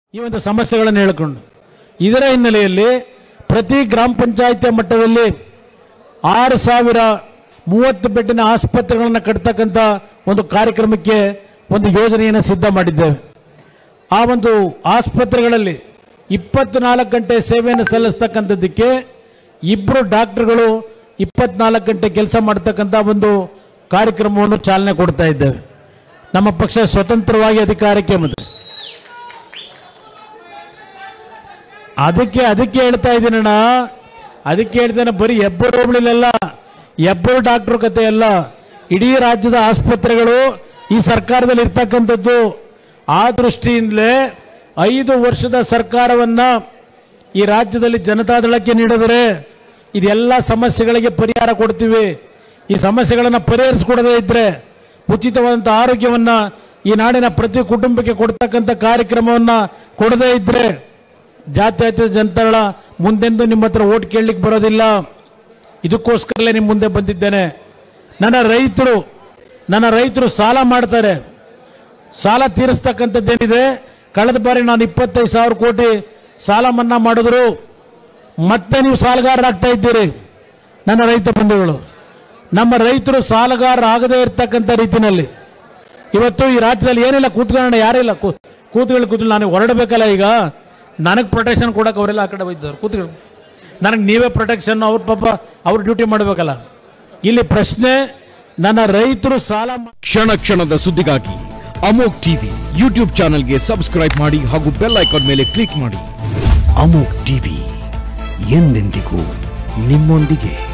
ಈ ಒಂದು ಸಮಸ್ಯೆಗಳನ್ನು ಹೇಳಿಕೊಂಡು ಇದರ ಹಿನ್ನೆಲೆಯಲ್ಲಿ ಪ್ರತಿ ಗ್ರಾಮ ಪಂಚಾಯಿತಿಯ ಮಟ್ಟದಲ್ಲಿ ಆರು ಸಾವಿರ ಮೂವತ್ತು ಬೆಡ್ಡಿನ ಆಸ್ಪತ್ರೆಗಳನ್ನು ಕಟ್ತಕ್ಕಂಥ ಒಂದು ಕಾರ್ಯಕ್ರಮಕ್ಕೆ ಒಂದು ಯೋಜನೆಯನ್ನು ಸಿದ್ಧ ಮಾಡಿದ್ದೇವೆ ಆ ಒಂದು ಆಸ್ಪತ್ರೆಗಳಲ್ಲಿ ಇಪ್ಪತ್ನಾಲ್ಕು ಗಂಟೆ ಸೇವೆಯನ್ನು ಸಲ್ಲಿಸ್ತಕ್ಕಂಥದ್ದಕ್ಕೆ ಇಬ್ಬರು ಡಾಕ್ಟರ್ಗಳು ಇಪ್ಪತ್ನಾಲ್ಕು ಗಂಟೆ ಕೆಲಸ ಮಾಡ್ತಕ್ಕಂಥ ಒಂದು ಕಾರ್ಯಕ್ರಮವನ್ನು ಚಾಲನೆ ಕೊಡ್ತಾ ಇದ್ದೇವೆ ನಮ್ಮ ಪಕ್ಷ ಸ್ವತಂತ್ರವಾಗಿ ಅಧಿಕಾರಕ್ಕೆ ಬಂದಿದೆ ಅದಕ್ಕೆ ಅದಕ್ಕೆ ಹೇಳ್ತಾ ಇದ್ದೀನಣ್ಣ ಅದಕ್ಕೆ ಹೇಳ್ತೇನೆ ಬರೀ ಹೆಬ್ಬರು ಹೋಬಳಿಲೆಲ್ಲ ಹೆಬ್ಬರು ಡಾಕ್ಟರ್ ಕತೆ ಅಲ್ಲ ಇಡೀ ರಾಜ್ಯದ ಆಸ್ಪತ್ರೆಗಳು ಈ ಸರ್ಕಾರದಲ್ಲಿ ಇರ್ತಕ್ಕಂಥದ್ದು ಆ ದೃಷ್ಟಿಯಿಂದಲೇ ಐದು ವರ್ಷದ ಸರ್ಕಾರವನ್ನ ಈ ರಾಜ್ಯದಲ್ಲಿ ಜನತಾದಳಕ್ಕೆ ನೀಡಿದರೆ ಇದೆಲ್ಲ ಸಮಸ್ಯೆಗಳಿಗೆ ಪರಿಹಾರ ಕೊಡ್ತೀವಿ ಈ ಸಮಸ್ಯೆಗಳನ್ನು ಪರಿಹರಿಸಿಕೊಡದೇ ಇದ್ರೆ ಉಚಿತವಾದಂಥ ಆರೋಗ್ಯವನ್ನ ಈ ನಾಡಿನ ಪ್ರತಿ ಕುಟುಂಬಕ್ಕೆ ಕೊಡ್ತಕ್ಕಂಥ ಕಾರ್ಯಕ್ರಮವನ್ನ ಕೊಡದೇ ಇದ್ರೆ ಜಾತ್ಯತೀತ ಜನತಾದಳ ಮುಂದೆಂದು ನಿಮ್ಮ ಹತ್ರ ಓಟ್ ಕೇಳಲಿಕ್ಕೆ ಬರೋದಿಲ್ಲ ಇದಕ್ಕೋಸ್ಕರಲೇ ನಿಮ್ಮ ಮುಂದೆ ಬಂದಿದ್ದೇನೆ ನನ್ನ ರೈತರು ನನ್ನ ರೈತರು ಸಾಲ ಮಾಡ್ತಾರೆ ಸಾಲ ತೀರಿಸ್ತಕ್ಕಂಥದ್ದೇನಿದೆ ಕಳೆದ ಬಾರಿ ನಾನು ಇಪ್ಪತ್ತೈದು ಸಾವಿರ ಕೋಟಿ ಸಾಲ ಮನ್ನಾ ಮಾಡಿದ್ರು ಮತ್ತೆ ನೀವು ಸಾಲಗಾರರಾಗ್ತಾ ಇದ್ದೀರಿ ನನ್ನ ರೈತ ಬಂಧುಗಳು ನಮ್ಮ ರೈತರು ಸಾಲಗಾರರಾಗದೇ ಇರ್ತಕ್ಕಂಥ ರೀತಿಯಲ್ಲಿ ಇವತ್ತು ಈ ರಾಜ್ಯದಲ್ಲಿ ಏನಿಲ್ಲ ಕೂತ್ಕೊಳ್ಳೋಣ ಯಾರಿಲ್ಲ ಕೂ- ಕೂತ್ಕೊಳ್ಳಿ ಕೂತ್ಕೊಳ್ಳಿ ನಾನು ಹೊರಡಬೇಕಲ್ಲ ಈಗ ನನಗೆ ಪ್ರೊಟೆಕ್ಷನ್ ಕೊಡಕ್ಕೆ ಅವರೆಲ್ಲ ಆ ಕಡೆ ಹೋಗಿದ್ದಾರೆ ಕೂತ್ಕೊಳ್ಳಿ ನನಗೆ ನೀವೇ ಪ್ರೊಟೆಕ್ಷನ್ ಅವ್ರ ಪಾಪ ಅವ್ರ ಡ್ಯೂಟಿ ಮಾಡಬೇಕಲ್ಲ ಇಲ್ಲಿ ಪ್ರಶ್ನೆ ನನ್ನ ರೈತರು ಸಾಲ ಮಾ- ಕ್ಷಣ ಕ್ಷಣದ ಸುದ್ದಿಗಾಗಿ ಅಮೋಕ್ ಟಿವಿ ಯೂಟ್ಯೂಬ್ ಚಾನೆಲ್ಗೆ ಸಬ್ಸ್ಕ್ರೈಬ್ ಮಾಡಿ ಹಾಗೂ ಬೆಲ್ ಐಕಾನ್ ಮೇಲೆ ಕ್ಲಿಕ್ ಮಾಡಿ ಅಮೋಕ್ ಟಿವಿ ಎಂದೆಂದಿಗೂ ನಿಮ್ಮೊಂದಿಗೆ